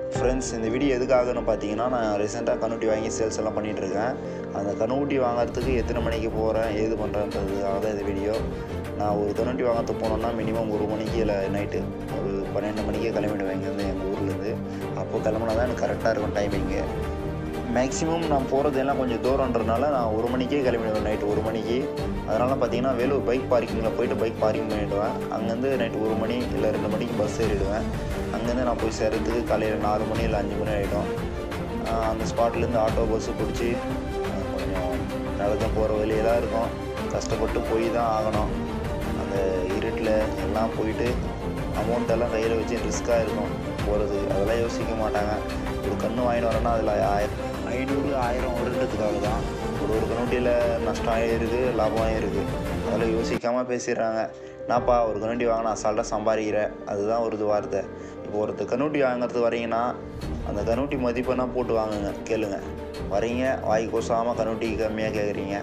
friends இந்த video எதுக்காகன்னு பார்த்தீங்கன்னா நான் ரீசெண்டாக கண்ணுட்டி வாங்கி சேல்ஸ் எல்லாம் பண்ணிட்டு இருக்கேன் அந்த கண்ணுட்டி வாங்குறதுக்கு எத்தனை மணிக்கு போகிறேன் ஏது பண்ணுறேன்றதுக்காக தான் இந்த வீடியோ நான் ஒரு கண்ணுட்டி வாங்கிறதுக்கு போனோம்னா மினிமம் ஒரு மணிக்கு இல்லை நைட்டு ஒரு பன்னெண்டு மணிக்கே கிளம்பிடுவேன் இங்கேருந்து எங்கள் ஊர்லேருந்து அப்போ கிளம்புனா தான் எனக்கு கரெக்டாக இருக்கும் டைமிங்கு மேக்ஸிமம் நான் போகிறது எல்லாம் கொஞ்சம் தூரன்றதுனால நான் ஒரு மணிக்கே கிளம்பிடுவேன் நைட்டு ஒரு மணிக்கு அதனால் பார்த்தீங்கன்னா வேலூர் பைக் பார்க்கிங்கில் போயிட்டு பைக் பார்க்கிங் பண்ணிவிடுவேன் அங்கேருந்து நைட்டு ஒரு மணி இல்லை ரெண்டு மணிக்கு பஸ் ஏறிடுவேன் அங்கேருந்து நான் போய் சேர்றதுக்கு காலையில் நாலு மணி இல்லை அஞ்சு மணி ஆகிடும் அந்த ஸ்பாட்லேருந்து ஆட்டோ பஸ்ஸு பிடிச்சி ஆஹ் கொஞ்சம் நடந்து போகிற வழியெல்லாம் இருக்கும் கஷ்டப்பட்டு போய் தான் ஆகணும் அந்த இருட்டில் எல்லாம் போயிட்டு அமௌண்ட் எல்லாம் கையில் வச்சு ரிஸ்க்காக இருக்கும் போகிறது அதெல்லாம் யோசிக்க மாட்டாங்க ஒரு கன்று வாங்கிட்டு வரேன்னா அதில் ஆயிரம் ஐநூறு ஆயிரம் வருடத்துக்காக தான் ஒரு ஒரு கண்ணுட்டியில் நஷ்டம் ஆகிருக்கு லாபம் ஆகிருக்கு அதெல்லாம் யோசிக்காமல் பேசிடுறாங்க நான்ப்பா ஒரு கண்ணுட்டி வாங்கினா அசால்ட்டாக சம்பாதிக்கிறேன் அதுதான் ஒரு இது வார்த்தை இப்போ ஒருத்தர் கண்ணுட்டி வாங்குறதுக்கு வரீங்கன்னா அந்த கண்ணுட்டி மதிப்பெண்ணா போட்டு வாங்குங்க கேளுங்க வரீங்க வாய் கொசாமல் கண்ணுட்டி கம்மியாக கேட்குறீங்க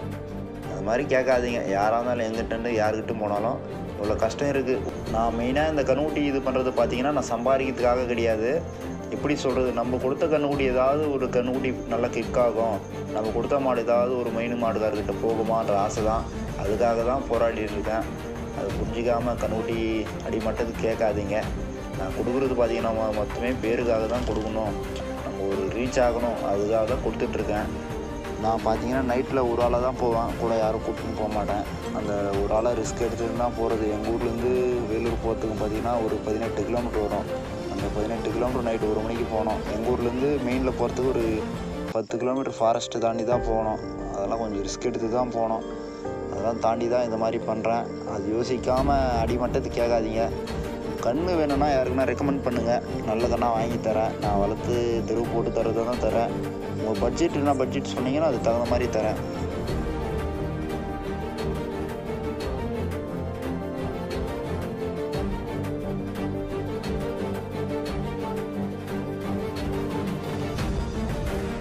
அது மாதிரி கேட்காதீங்க யாராக இருந்தாலும் எங்கிட்டேருந்து யாருக்கிட்ட போனாலும் இவ்வளோ கஷ்டம் இருக்குது நான் மெயினாக இந்த கண்ணுக்குட்டி இது பண்ணுறது பார்த்தீங்கன்னா நான் சம்பாதிக்கிறதுக்காக கிடையாது எப்படி சொல்கிறது நம்ம கொடுத்த கண்ணுக்குட்டி ஏதாவது ஒரு கண்ணுக்குட்டி நல்லா கிக் ஆகும் நம்ம கொடுத்த மாடு ஏதாவது ஒரு மெயின் மாடுகாரர்கிட்ட போகுமான்ற ஆசை தான் அதுக்காக தான் போராடிட்டு இருக்கேன் அது புரிஞ்சிக்காமல் கண்ணுக்குட்டி அடிமட்டத்துக்கு கேட்காதீங்க நான் கொடுக்குறது பார்த்தீங்கன்னா மொ- மொத்தமே பேருக்காக தான் கொடுக்கணும் நம்ம ஒரு ரீச் ஆகணும் அதுக்காக தான் கொடுத்துட்ருக்கேன் நான் பார்த்தீங்கன்னா நைட்டில் ஒரு ஆளாக தான் போவேன் கூட யாரும் கூட்டின்னு போக மாட்டேன் அந்த ஒரு ஆளாக ரிஸ்க் எடுத்துட்டு தான் போகிறது எங்கள் ஊர்லேருந்து வேலூர் போகிறதுக்கு பார்த்தீங்கன்னா ஒரு பதினெட்டு கிலோமீட்டர் வரும் அந்த பதினெட்டு கிலோமீட்டர் நைட்டு ஒரு மணிக்கு போகணும் எங்கள் ஊர்லேருந்து மெயினில் போகிறதுக்கு ஒரு பத்து கிலோமீட்டர் ஃபாரஸ்ட்டு தாண்டி தான் போகணும் அதெல்லாம் கொஞ்சம் ரிஸ்க் எடுத்து தான் போகணும் அதெல்லாம் தாண்டி தான் இந்த மாதிரி பண்ணுறேன் அது யோசிக்காமல் அடிமட்டத்துக்கு கேட்காதீங்க கன்று வேணும்னா யாருக்குன்னா ரெக்கமெண்ட் பண்ணுங்கள் நல்ல கண்ணாக வாங்கி தரேன் நான் வளர்த்து தெருவு போட்டு தரதை தான் தரேன் உங்கள் பட்ஜெட் என்ன பட்ஜெட் சொன்னீங்கன்னா அதுக்கு தகுந்த மாதிரி தரேன்